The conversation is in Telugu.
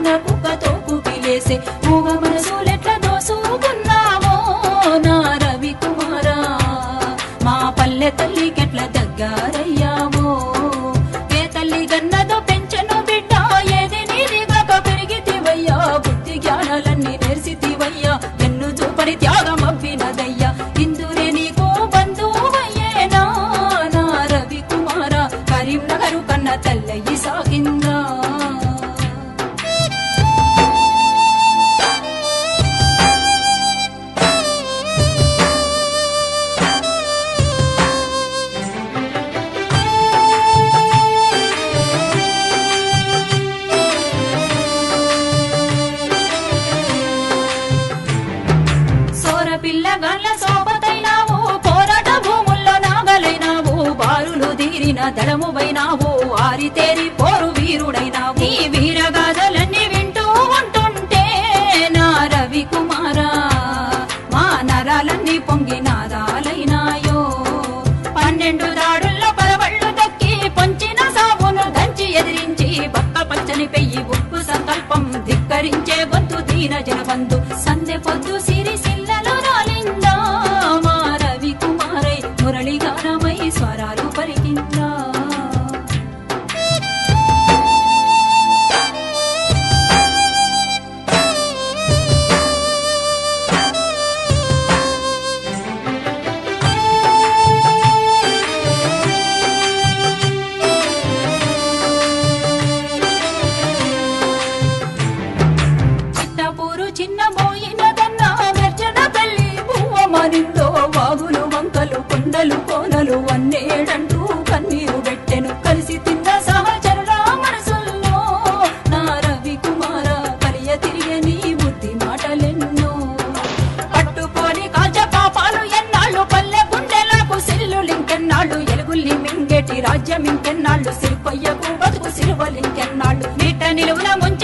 కన్న కుక్కతో కుపిలేసే మూగ మనసులెట్ల దోసుకున్నావో నా రవి కుమారా మా పల్లె తల్లికెట్ల దగ్గరయ్యావో ఏ తల్లి గన్నదో పెంచను బిడ్డ ఏది నీదిగాక పెరిగితివయ్యా బుద్ధి జ్ఞానాలన్నీ నేర్సితివయ్యా ఎన్ను చూపడి త్యాగం అవ్వినదయ్యా ఇందురే నీకు బంధువయ్యేనా నా రవి కుమార కరీంనగరు కన్న తల్లయ్యి సాగిందా సోర పిల్లగాళ్ళ సోపతైనావు పోరాట భూముల్లో నాగలైనావు బారులు తీరిన దళమువైనావు ఆరితేరి పోరు వీరుడైనావు నీ వీరగాథలన్నీ వింటూ ఉంటుంటే నా రవి కుమారా మా నరాలన్నీ పొంగి నాదాలైనాయో పన్నెండు దాడుల్లో పదవళ్ళు తొక్కి పొంచిన సాబును దంచి ఎదిరించి బక్క పచ్చని పెయ్యి ఉప్పు సంకల్పం ధిక్కరించే గొంతు దీన జనబంధు సందె పొద్దు సిరి సిల్లలో రాలిందా మా రవి కుమారై మురళిగానమై స్వరాలు పరికిందా చిట్టపూరు చిన్న మోయినదన్నా మెర్చన పెళ్లి పువ్వ మరిందో వాగులు వంకలు కొండలు కోనలు వన్నేడంటూ కన్నీరు పెట్టెను కలిసి తిన్న సహచరుల మనసుల్లో నా రవి కుమార కలియ తిరిగే నీ బుద్ధి మాటలెన్నో పట్టుకొని కాల్చ పాపాలు ఎన్నాళ్ళు పల్లె గుండెలకు సిల్లులింకెన్నాళ్ళు ఎలుగుల్ని మింగేటి రాజ్యం ఇంకెన్నాళ్ళు సిరిపయ్యకు బతుకు సిరువలింకెన్నాళ్ళు నీట నిలువుల ముంచి